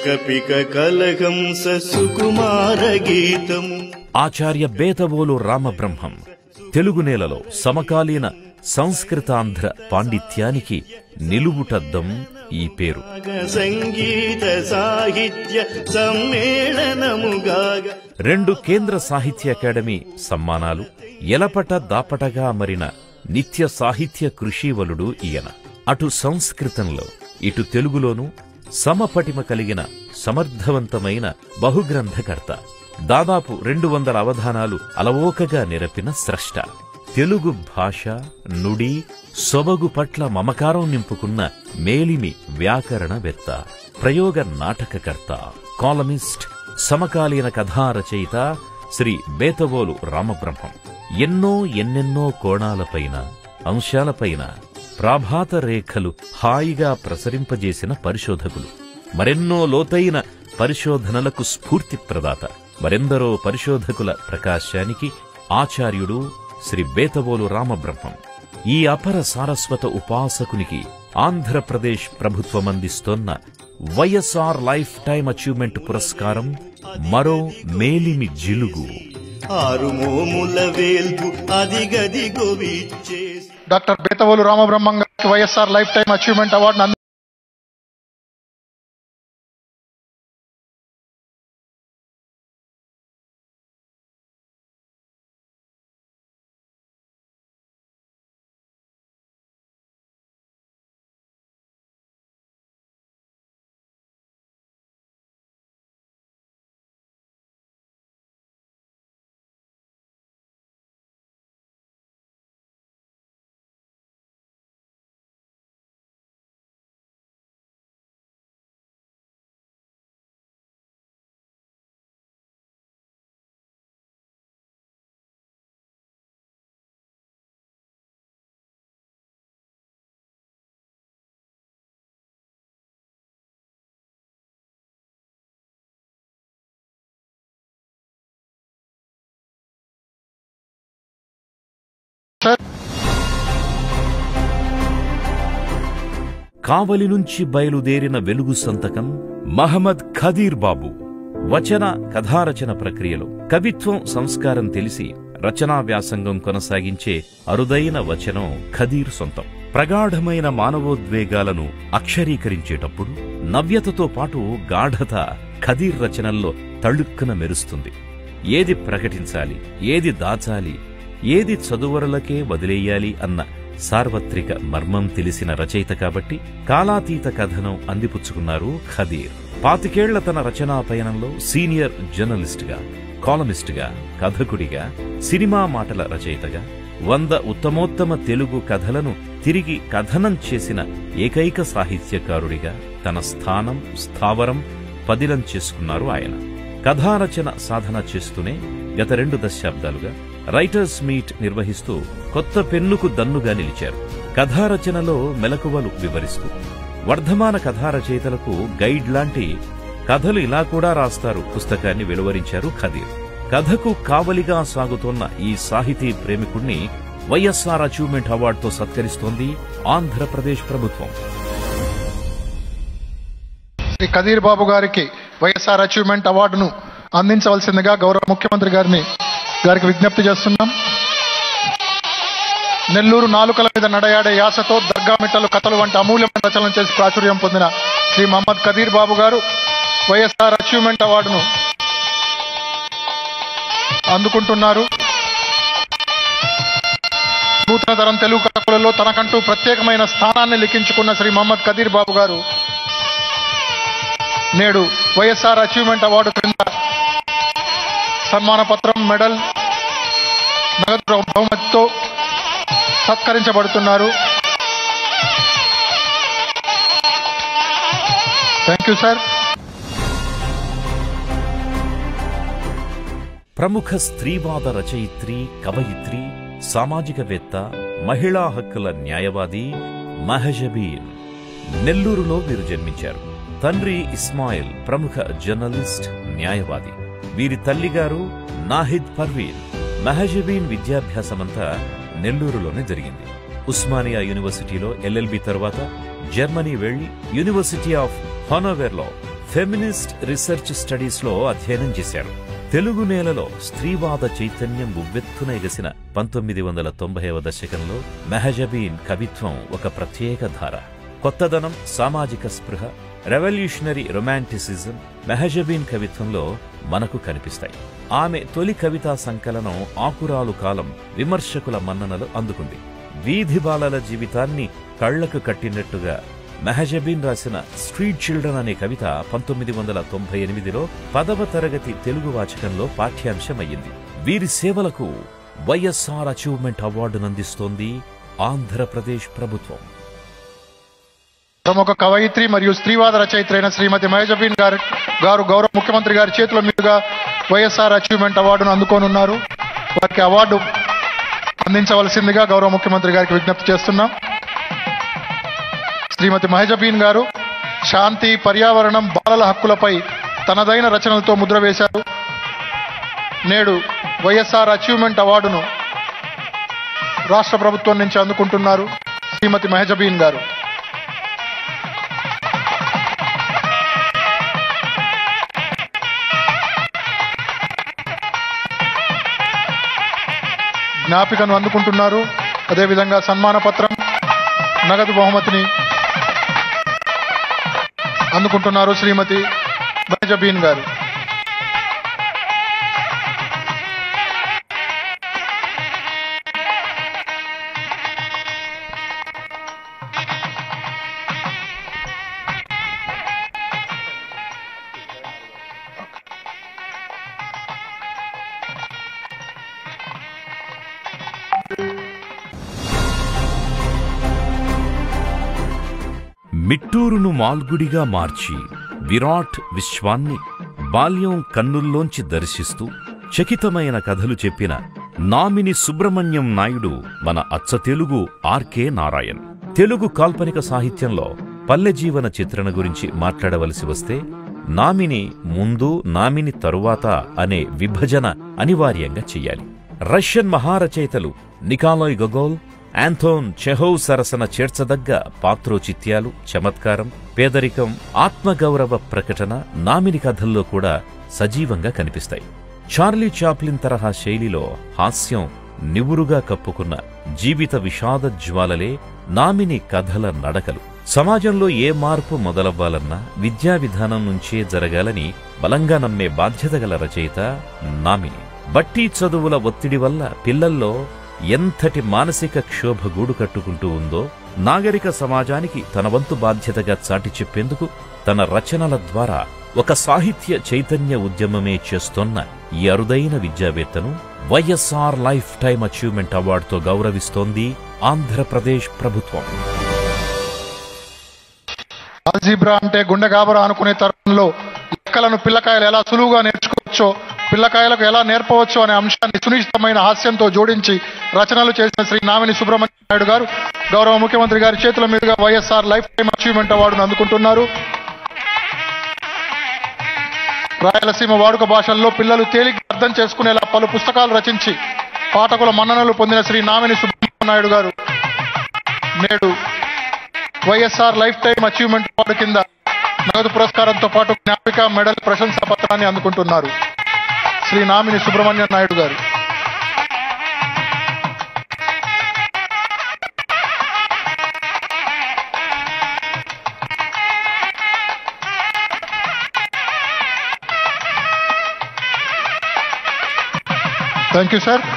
కపిక కలహంస సుకుమార గీతము ఆచార్య బేతవోలు రామబ్రహ్మం తెలుగు నేలలో సమకాలీన సంస్కృతాంధ్ర పాండిత్యానికి నిలువుటద్దం ఈ పేరు రాగ సంగీత సాహిత్య సమ్మేళనముగాగ రెండు కేంద్ర సాహిత్య అకాడమీ సమ్మానాలు ఎలపట దాపటగా మరిన నిత్య సాహిత్య కృషీవలుడు ఈయన అటు సంస్కృతంలో ఇటు తెలుగులోనూ సమపటిమ కలిగిన సమర్థవంతమైన బహుగ్రంథకర్త దాదాపు రెండు వందల అవధానాలు అలవోకగా నిరపిన స్రష్ట తెలుగు భాష నుడి సొబగు పట్ల మమకారం నింపుకున్న మేలిమి వ్యాకరణవేత్త ప్రయోగ నాటకకర్త కాలమిస్ట్ సమకాలీన కథా రచయిత శ్రీ బేతవోలు రామబ్రహ్మం ఎన్నో ఎన్నెన్నో కోణాలపైన అంశాలపైన ప్రాభాత రేఖలు హాయిగా ప్రసరింపజేసిన పరిశోధకులు మరెన్నో లోతైన పరిశోధనలకు స్ఫూర్తి ప్రదాత మరెందరో పరిశోధకుల ప్రకాశానికి ఆచార్యుడు శ్రీ బేతవోలు రామబ్రహ్మం ఈ అపర సారస్వత ఉపాసకునికి ఆంధ్రప్రదేశ్ ప్రభుత్వం అందిస్తోన్న వైఎస్ఆర్ లైఫ్ టైం అచీవ్మెంట్ పురస్కారం మరో మేలిమి జిలుగు ఆరు మోముల వేల్పు అదిగదిగో విచ్చేసి డాక్టర్ బేతవోలు రామబ్రహ్మం గారికి వైఎస్ఆర్ లైఫ్ టైం అచీవ్మెంట్ అవార్డును అంది సార్ కావలి నుంచి బయలుదేరిన వెలుగు సంతకం మహమ్మద్ ఖదీర్ బాబు వచన కథారచన ప్రక్రియలో కవిత్వం సంస్కారం తెలిసి రచనా వ్యాసంగం కొనసాగించే అరుదైన వచనం ఖదీర్ సొంతం ప్రగాఢమైన మానవోద్వేగాలను అక్షరీకరించేటప్పుడు నవ్యతతో పాటు గాఢత ఖదీర్ రచనల్లో తళుక్కున మెరుస్తుంది ఏది ప్రకటించాలి ఏది దాచాలి ఏది చదువరులకే వదిలేయాలి అన్న సార్వత్రిక మర్మం తెలిసిన రచయిత కాబట్టి కాలాతీత కథనం అందిపుచ్చుకున్నారు ఖదీర్ పాతికేళ్ల తన రచనా పయనంలో సీనియర్ జర్నలిస్ట్గా కాలమిస్ట్గా కథకుడిగా సినిమా మాటల రచయితగా వంద ఉత్తమోత్తమ తెలుగు కథలను తిరిగి కథనం చేసిన ఏకైక సాహిత్యకారుడిగా తన స్థానం స్థావరం పదిలం చేసుకున్నారు ఆయన కథారచన సాధన చేస్తూనే గత రెండు దశాబ్దాలుగా రైటర్స్ మీట్ నిర్వహిస్తూ కొత్త పెన్నుకు దన్నుగా నిలిచారు కథారచనలో మెలకువలు వివరిస్తూ వర్ధమాన కథా రచయితలకు గైడ్ లాంటి కథలు ఇలా కూడా రాస్తారు పుస్తకాన్ని వెలువరించారు ఖదీర్ కథకు కావలిగా సాగుతోన్న ఈ సాహితీ ప్రేమికుణ్ణి వైఎస్ఆర్ అచీవ్మెంట్ అవార్డుతో సత్కరిస్తోంది ఆంధ్రప్రదేశ్ ప్రభుత్వం శ్రీ కదీర్ బాబు గారికి వైఎస్ఆర్ అచీవ్మెంట్ అవార్డును అందించవలసిందిగా గౌరవ ముఖ్యమంత్రి గారిని గారికి విజ్ఞప్తి చేస్తున్నాం నెల్లూరు నాలుకల మీద నడయాడే యాసతో దర్గా మిట్టలు కథలు వంటి అమూల్యమైన రచనలు చేసి ప్రాచుర్యం పొందిన శ్రీ మహమ్మద్ కదీర్ బాబు గారు వైఎస్ఆర్ అచీవ్మెంట్ అవార్డును అందుకుంటున్నారు నూతన తరం తెలుగు కథకులలో తనకంటూ ప్రత్యేకమైన స్థానాన్ని లిఖించుకున్న శ్రీ మహమ్మద్ కదీర్ బాబు గారు నేడు వైఎస్ఆర్ అచీవ్మెంట్ అవార్డు క్రింద సన్మాన పత్రం మెడల్ నగదు బహుమతితో సత్కరించబడుతున్నారు థ్యాంక్ యూ సార్ ప్రముఖ స్త్రీవాద రచయిత్రి కవయిత్రి సామాజికవేత్త మహిళా హక్కుల న్యాయవాది మహజబీన్ నెల్లూరులో వీరు జన్మించారు తండ్రి ఇస్మాయిల్ ప్రముఖ జర్నలిస్ట్ న్యాయవాది వీరి తల్లిగారు నాహిద్ పర్వీన్ మహజబీన్ విద్యాభ్యాసమంతా నెల్లూరులోనే జరిగింది ఉస్మానియా యూనివర్సిటీలో ఎల్ఎల్బి తర్వాత జర్మనీ వెళ్లి యూనివర్సిటీ ఆఫ్ హానోవెర్లో ఫెమినిస్ట్ రీసెర్చ్ స్టడీస్ లో అధ్యయనం చేశారు తెలుగు నేలలో స్త్రీవాద చైతన్యం ఉవ్వెత్తున ఎగసిన పంతొమ్మిది వందల తొంభైవ దశకంలో మెహజబీన్ కవిత్వం ఒక ప్రత్యేక ధార కొత్తదనం సామాజిక స్పృహ రెవల్యూషనరీ రొమాంటిసిజం మెహజబీన్ కవిత్వంలో మనకు కనిపిస్తాయి ఆమె తొలి కవితా సంకలనం ఆకురాలు కాలం విమర్శకుల మన్ననలు అందుకుంది వీధి బాలల జీవితాన్ని కళ్లకు కట్టినట్టుగా మెహజబీన్ రాసిన స్ట్రీట్ చిల్డ్రన్ అనే కవిత పంతొమ్మిది వందల తొంభై ఎనిమిదిలో పదవ తరగతి తెలుగు వాచకంలో పాఠ్యాంశమయ్యింది వీరి సేవలకు వైఎస్ఆర్ అచీవ్మెంట్ అవార్డునందిస్తోంది ఆంధ్రప్రదేశ్ ప్రభుత్వం ప్రముఖ కవయిత్రి మరియు స్త్రీవాద రచయిత్రి అయిన శ్రీమతి మహజబీన్ గారు గారు గౌరవ ముఖ్యమంత్రి గారి చేతుల మీదుగా వైఎస్ఆర్ అచీవ్మెంట్ అవార్డును అందుకోనున్నారు వారికి అవార్డు అందించవలసిందిగా గౌరవ ముఖ్యమంత్రి గారికి విజ్ఞప్తి చేస్తున్నాం శ్రీమతి మహజబీన్ గారు శాంతి పర్యావరణం బాలల హక్కులపై తనదైన రచనలతో ముద్ర వేశారు నేడు వైఎస్ఆర్ అచీవ్మెంట్ అవార్డును రాష్ట్ర ప్రభుత్వం నుంచి అందుకుంటున్నారు శ్రీమతి మహజబీన్ గారు జ్ఞాపికను అందుకుంటున్నారు అదేవిధంగా సన్మాన పత్రం నగదు బహుమతిని అందుకుంటున్నారు శ్రీమతి బైజబీన్ గారు మిట్టూరును మాల్గుడిగా మార్చి విరాట్ విశ్వాన్ని బాల్యం కన్నుల్లోంచి దర్శిస్తూ చకితమైన కథలు చెప్పిన నామిని సుబ్రహ్మణ్యం నాయుడు మన అచ్చ తెలుగు ఆర్కే నారాయణ్ తెలుగు కాల్పనిక సాహిత్యంలో పల్లె జీవన చిత్రణ గురించి మాట్లాడవలసి వస్తే నామిని ముందు నామిని తరువాత అనే విభజన అనివార్యంగా చెయ్యాలి రష్యన్ మహారచయితలు నికాలోయ్ గొగోల్ ఆంథోన్ చెహోవ్ సరసన చేర్చదగ్గ పాత్రోచిత్యాలు చమత్కారం పేదరికం ఆత్మగౌరవ ప్రకటన నామిని కథల్లో కూడా సజీవంగా కనిపిస్తాయి చార్లీ చాప్లిన్ తరహా శైలిలో హాస్యం నివురుగా కప్పుకున్న జీవిత విషాద జ్వాలలే నామిని కథల నడకలు సమాజంలో ఏ మార్పు మొదలవ్వాలన్నా విద్యా విధానం నుంచే జరగాలని బలంగా నమ్మే బాధ్యత గల రచయిత నామిని బట్టి చదువుల ఒత్తిడి వల్ల పిల్లల్లో ఎంతటి మానసిక క్షోభ గూడు కట్టుకుంటూ ఉందో నాగరిక సమాజానికి తన వంతు బాధ్యతగా చాటి చెప్పేందుకు తన రచనల ద్వారా ఒక సాహిత్య చైతన్య ఉద్యమమే చేస్తోన్న ఈ అరుదైన విద్యావేత్తను వైఎస్ఆర్ లైఫ్ టైం అచీవ్మెంట్ అవార్డుతో గౌరవిస్తోంది ఆంధ్రప్రదేశ్ ప్రభుత్వం ఆల్జీబ్రా అంటే గుండె గాబరా అనుకునే తరుణంలో లెక్కలను పిల్లకాయలు ఎలా సులువుగా నేర్చుకోవచ్చో పిల్లకాయలకు ఎలా నేర్పవచ్చో అనే అంశాన్ని సునిశ్చితమైన హాస్యంతో జోడించి రచనలు చేసిన శ్రీ నామిని సుబ్రహ్మణ్య నాయుడు గారు గౌరవ ముఖ్యమంత్రి గారి చేతుల మీదుగా వైఎస్ఆర్ లైఫ్ టైం అచీవ్మెంట్ అవార్డును అందుకుంటున్నారు రాయలసీమ వాడుక భాషల్లో పిల్లలు తేలిక అర్థం చేసుకునేలా పలు పుస్తకాలు రచించి పాఠకుల మన్ననలు పొందిన శ్రీ నామిని సుబ్రహ్మణ్య నాయుడు గారు నేడు YSR life time achievement award కింద నగదు పురస్కారంతో పాటు జ్ఞాపిక మెడల్ ప్రశంసా పత్రాన్ని అందుకుంటున్నారు Shri Namini Subrahmanya Naidu garu thank you sir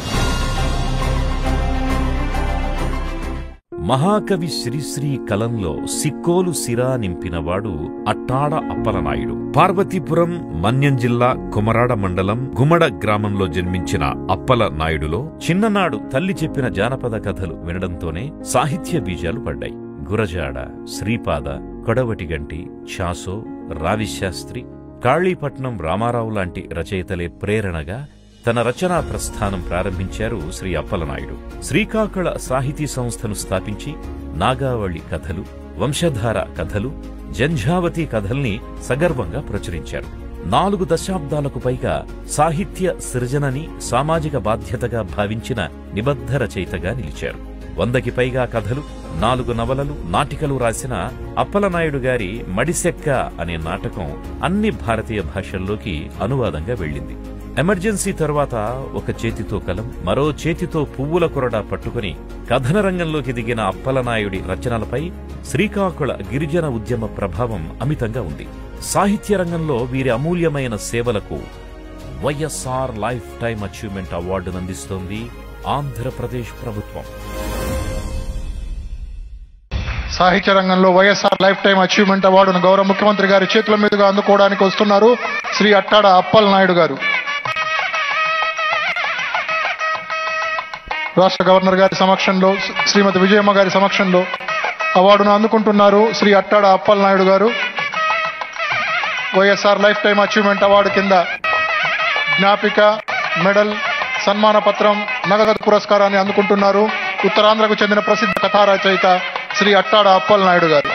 మహాకవి శ్రీశ్రీ కలంలో సిక్కోలు సిరా నింపినవాడు అట్టాడ అప్పలనాయుడు పార్వతీపురం మన్యం జిల్లా కుమరాడ మండలం గుమడ గ్రామంలో జన్మించిన అప్పల నాయుడులో చిన్ననాడు తల్లి చెప్పిన జానపద కథలు వినడంతోనే సాహిత్య బీజాలు పడ్డాయి గురజాడ శ్రీపాద కొడవటిగంటి చాసో రావిశాస్త్రి కాళీపట్నం రామారావు లాంటి రచయితలే ప్రేరణగా తన రచనా ప్రస్థానం ప్రారంభించారు శ్రీ అప్పలనాయుడు శ్రీకాకుళ సాహితీ సంస్థను స్థాపించి నాగావళి కథలు వంశధార కథలు జంఝావతి కథల్ని సగర్వంగా ప్రచురించారు నాలుగు దశాబ్దాలకు పైగా సాహిత్య సృజనని సామాజిక బాధ్యతగా భావించిన నిబద్ధ రచయితగా నిలిచారు వందకి పైగా కథలు నాలుగు నవలలు నాటికలు రాసిన అప్పలనాయుడు గారి మడిసెక్క అనే నాటకం అన్ని భారతీయ భాషల్లోకి అనువాదంగా వెళ్ళింది ఎమర్జెన్సీ తరువాత ఒక చేతితో కలం మరో చేతితో పువ్వుల కొరడా పట్టుకుని కథన రంగంలోకి దిగిన అప్పలనాయుడి రచనలపై శ్రీకాకుళ గిరిజన ఉద్యమ ప్రభావం అమితంగా ఉంది సాహిత్య రంగంలో వీరి అమూల్యమైన సేవలకు వైఎస్ఆర్ లైఫ్ టైం అచీవ్మెంట్ అవార్డును అందిస్తోంది ఆంధ్రప్రదేశ్ ప్రభుత్వం సాహిత్య రంగంలో వైఎస్ఆర్ లైఫ్ టైం అచీవ్మెంట్ అవార్డును గౌరవ ముఖ్యమంత్రి గారి చేతుల మీదుగా అందుకోవడానికి వస్తున్నారు శ్రీ అట్టాడ అప్పల్ నాయుడు గారు రాష్ట్ర గవర్నర్ గారి సమక్షంలో శ్రీమతి విజయమ్మ గారి సమక్షంలో అవార్డును అందుకుంటున్నారు Shri Attada Appal Naidu garu YSR life time achievement award కింద జ్ఞాపిక మెడల్ సన్మాన పత్రం నగదు పురస్కారాన్ని అందుకుంటున్నారు ఉత్తరాంధ్రకు చెందిన ప్రసిద్ధ కథా రచయిత శ్రీ అట్టాడ అప్పల్ నాయుడు గారు